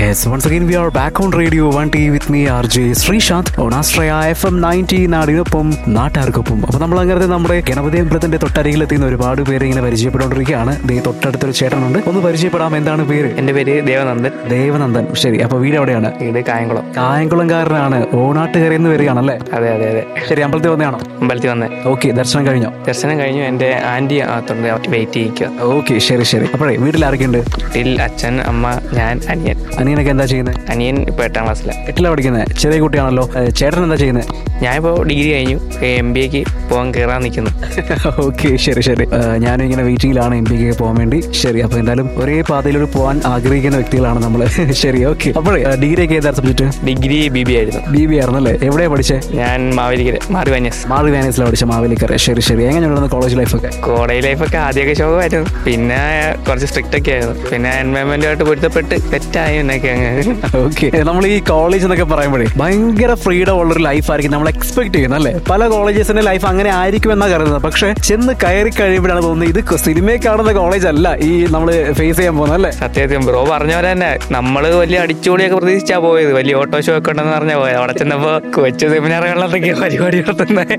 Yes, once again we are back on Radio 1T with me RJ Sreesanth on Astraya FM 90 നാടിനൊപ്പം നാട്ടുകാർക്കൊപ്പം അപ്പൊ നമ്മൾ അങ്ങനെ നമ്മുടെ ഗണപതി അമ്പലത്തിന്റെ തൊട്ടരികിലെത്തുന്ന ഒരുപാട് പേര് ഇങ്ങനെ പരിചയപ്പെട്ടുകൊണ്ടിരിക്കുകയാണ് ദേ തൊട്ടടുത്തൊരു ചേട്ടനുണ്ട് ഒന്ന് പരിചയപ്പെടാം എന്താണ് പേര് എന്റെ പേര് ദേവനന്ദൻ ദേവനന്ദൻ ശരി അപ്പൊ വീട് എവിടെയാണ് വീട് കായംകുളം കായംകുളംകാരനാണ് ഓണാട്ടുകരയിൽ നിന്ന് വരികയാണല്ലേ അതെ അതെ അതെ ശരി അമ്പലത്തിൽ വന്നതാണോ അമ്പലത്തിൽ വന്നേ ഓക്കെ ദർശനം കഴിഞ്ഞോ ദർശനം കഴിഞ്ഞു എന്റെ ആന്റി അകത്തുണ്ട് വെയിറ്റ് ചെയ്യിക്കുക ഓക്കെ ശരി ശരി അപ്പോഴേ വീട്ടിൽ ആരൊക്കെയുണ്ട് വീട്ടിൽ അച്ഛൻ അമ്മ ഞാൻ അനിയൻ അനിയനൊക്കെ എന്താ ചെയ്യുന്നത് അനിയൻ ഇപ്പൊ എട്ടാം ക്ലാസ്സിലാണ് എട്ടിലാണ് പഠിക്കുന്നത് ചെറിയ കുട്ടിയാണല്ലോ ഏ, ചേട്ടൻ എന്താ ചെയ്യുന്നത് ഞാനിപ്പോ ഡിഗ്രി കഴിഞ്ഞു എം ബി എക്ക് പോകാൻ കയറാൻ നിൽക്കുന്നു ഓക്കെ ശരി ശരി ഏ, ഞാനും ഇങ്ങനെ വെയിറ്റിംഗിലാണ് എം പിക്ക് പോകാൻ വേണ്ടി ശരി അപ്പൊ എന്തായാലും ഒരേ പാതയിലൂടെ പോകാൻ ആഗ്രഹിക്കുന്ന വ്യക്തികളാണ് നമ്മൾ ശരി ഓക്കെ അപ്പോഴേ ഡിഗ്രി ഒക്കെ ഏതാ സബ്ജക്ട് ഡിഗ്രി ബി ബി ആയിരുന്നു ബി ബി ആയിരുന്നല്ലേ എവിടെയാ പഠിച്ചേ ഞാൻ മാവേലിക്കര മാറി വന്യസ് മാറി വാനസിലാണ് പഠിച്ച മാവേലിക്കര ശരി ശരി എങ്ങനെയുണ്ടായിരുന്നു കോളേജ് ലൈഫൊക്കെ കോളേജ് ലൈഫൊക്കെ ആദ്യമൊക്കെ ശോകമായിരുന്നു പിന്നെ കുറച്ച് സ്ട്രിക്റ്റ് ഒക്കെ ആയിരുന്നു പിന്നെ എൻവയോൺമെന്റുമായിട്ട് പൊരുത്തപ്പെട്ട് സെറ്റായി എന്നൊക്കെ അങ്ങ് ഓക്കെ നമ്മൾ ഈ കോളേജ് എന്നൊക്കെ പറയുമ്പോഴേ ഭയങ്കര ഫ്രീഡം ഉള്ളൊരു ലൈഫ് ആയിരിക്കും നമ്മൾ എക്സ്പെക്ട് ചെയ്യുന്നത് അല്ലേ പല കോളേജസിന്റെ ലൈഫ് അങ്ങനെ ആയിരിക്കും എന്നാ കരുതുന്നത് പക്ഷെ ചെന്ന് കയറി കഴിയുമ്പോഴാണ് തോന്നുന്നത് ഇത് സിനിമയിൽ കാണുന്ന കോളേജ് അല്ല ഈ നമ്മൾ ഫേസ് ചെയ്യാൻ പോകുന്നത് അല്ലേ സത്യത്തിൽ ബ്രോ പറഞ്ഞ പോലെ തന്നെ നമ്മള് വലിയ അടിച്ചുപൊളിയൊക്കെ പ്രതീക്ഷിച്ചാ പോയത് വലിയ ഓട്ടോ ഷോ ഒക്കെ ഉണ്ടെന്ന് പറഞ്ഞ പോയത് അവിടെ ചെന്നപ്പോ കൊച്ചു സെമിനാറുകളിലൊക്കെ പരിപാടി നടത്തുന്നത്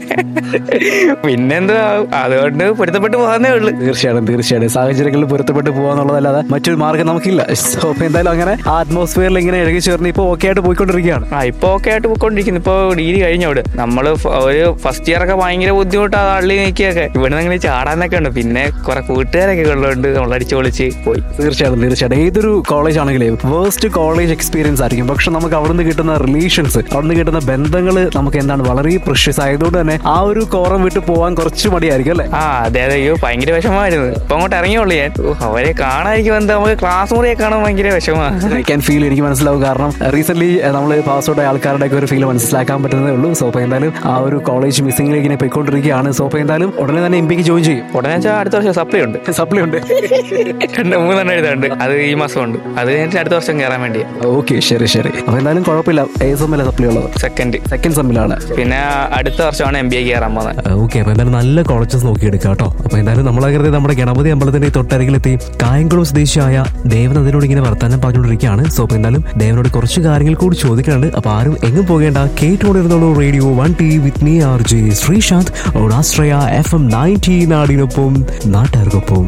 പിന്നെന്താ അതുകൊണ്ട് പൊരുത്തപ്പെട്ട് പോകാന്നേ ഉള്ളു തീർച്ചയായിട്ടും തീർച്ചയായിട്ടും സാഹചര്യങ്ങളിൽ പൊരുത്തപ്പെട്ട് പോകാന്നുള്ളതല്ലാതെ മറ്റൊരു മാർഗ്ഗം നമുക്കില്ല സോ അപ്പൊ എന്തായാലും അങ്ങനെ ആ അറ്റ്മോസ്ഫിയറിൽ ഇങ്ങനെ ഇഴകി ചേർന്ന് ഇപ്പൊ ഓക്കെ ആയിട്ട് പോയിക്കൊണ്ടിരിക്കുകയാണ് ആ ഇപ്പൊ ഓക്കെ ആയിട്ട് പോയിക്കൊണ്ടിരിക്കുന്നു ഇപ്പൊ ഡിഗ്രി കഴിഞ്ഞോട് നമ്മള് ഫ- ഒരു ഫസ്റ്റ് ഇയർ ഒക്കെ ഭയങ്കര ബുദ്ധിമുട്ടാണ് തള്ളി നീക്കിയൊക്കെ ഇവിടെ നിന്ന് ഇങ്ങനെ ചാടാനൊക്കെ ഉണ്ട് പിന്നെ കുറെ കൂട്ടുകാരൊക്കെ ഉള്ളതുകൊണ്ട് നമ്മൾ അടിച്ചു പൊളിച്ച് പോയി തീർച്ചയായിട്ടും തീർച്ചയായിട്ടും ഏതൊരു കോളേജ് ആണെങ്കിലേ വേസ്റ്റ് കോളേജ് എക്സ്പീരിയൻസ് ആയിരിക്കും പക്ഷെ നമുക്ക് അവിടുന്ന് കിട്ടുന്ന റിലേഷൻസ് അവിടുന്ന് കിട്ടുന്ന ബന്ധങ്ങൾ നമുക്ക് എന്താണ് വളരെ പ്രഷ്യസ് ആയതുകൊണ്ട് തന്നെ ആ ഒരു കോറം വിട്ട് പോകാൻ കുറച്ച് മടിയായിരിക്കും അല്ലേ ആ അതെ അതെ അയ്യോ ഭയങ്കര വിഷമമായിരുന്നു ഇപ്പൊ അങ്ങോട്ട് ഇറങ്ങിയുള്ളൂ ഞാൻ ഓ, അവരെ കാണാതിരിക്കും എന്താ നമുക്ക് ക്ലാസ് മുറിയെ കാണാൻ ഭയങ്കര വിഷമമാണ് ഐ ക്യാൻ ഫീൽ എനിക്ക് മനസ്സിലാവും കാരണം റീസെന്റ് നമ്മൾ പാസ് ഔട്ട് ആയ ആൾക്കാരുടെ ഒക്കെ ഒരു ഫീൽ മനസ്സിലാക്കാൻ പറ്റുന്നതേ ഉള്ളൂ സോ അപ്പോൾ എന്തായാലും ആ ഒരു കോളേജ് മിസ്സിംഗിലേക്ക് ഇങ്ങനെ പോയിക്കൊണ്ടിരിക്കുകയാണ് സോ അപ്പോൾ എന്തായാലും ഉടനെ തന്നെ എം പിക്ക് ജോയിൻ ചെയ്യും ഉടനെ വെച്ചാൽ അടുത്ത വർഷം സപ്ലൈ ഉണ്ട് സപ്ലൈ ഉണ്ട് രണ്ട് മൂന്നെണ്ണം എഴുതാണ്ട് അത് ഈ മാസം ഉണ്ട് അത് കഴിഞ്ഞിട്ട് അടുത്ത വർഷം കയറാൻ വേണ്ടി ഓക്കെ ശരി ശരി അപ്പോൾ എന്തായാലും കുഴപ്പമില്ല ഏത് സെമ്മിലെ സപ്ലൈ ഉള്ളത് സെക്കൻഡ് സെക്കൻഡ് സെമ്മിലാണ് പിന്നെ അടുത്ത വർഷമാണ് എം ബി എ കയറാൻ പോകുന്നത് ഓക്കെ അപ്പൊ എന്തായാലും നല്ല കോളേജസ് നോക്കിയെടുക്കാം കേട്ടോ അപ്പൊ എന്തായാലും നമ്മളാകരുത് നമ്മുടെ ഗണപതി അമ്പലത്തിന്റെ തൊട്ടരികിലെത്തി കായംകുളം സ്വദേശിയായ ദേവനന്ദനോട് ഇങ്ങനെ വർത്താനം പറഞ്ഞുകൊണ്ടിരിക്കുകയാണ് സോ അപ്പൊ എന്തായാലും ദേവനോട് കുറച്ച് കാര്യങ്ങൾ കൂടി ചോദിക്കാനുണ്ട് അപ്പൊ ആരും എങ്ങും പോകേണ്ട കേട്ടുകൊണ്ടിരുന്നോളൂ radio one T with me R J Sreesanth ഓടാശ്രയ എഫ് എം നയൻറ്റി നാടിനൊപ്പം നാട്ടുകാർക്കൊപ്പം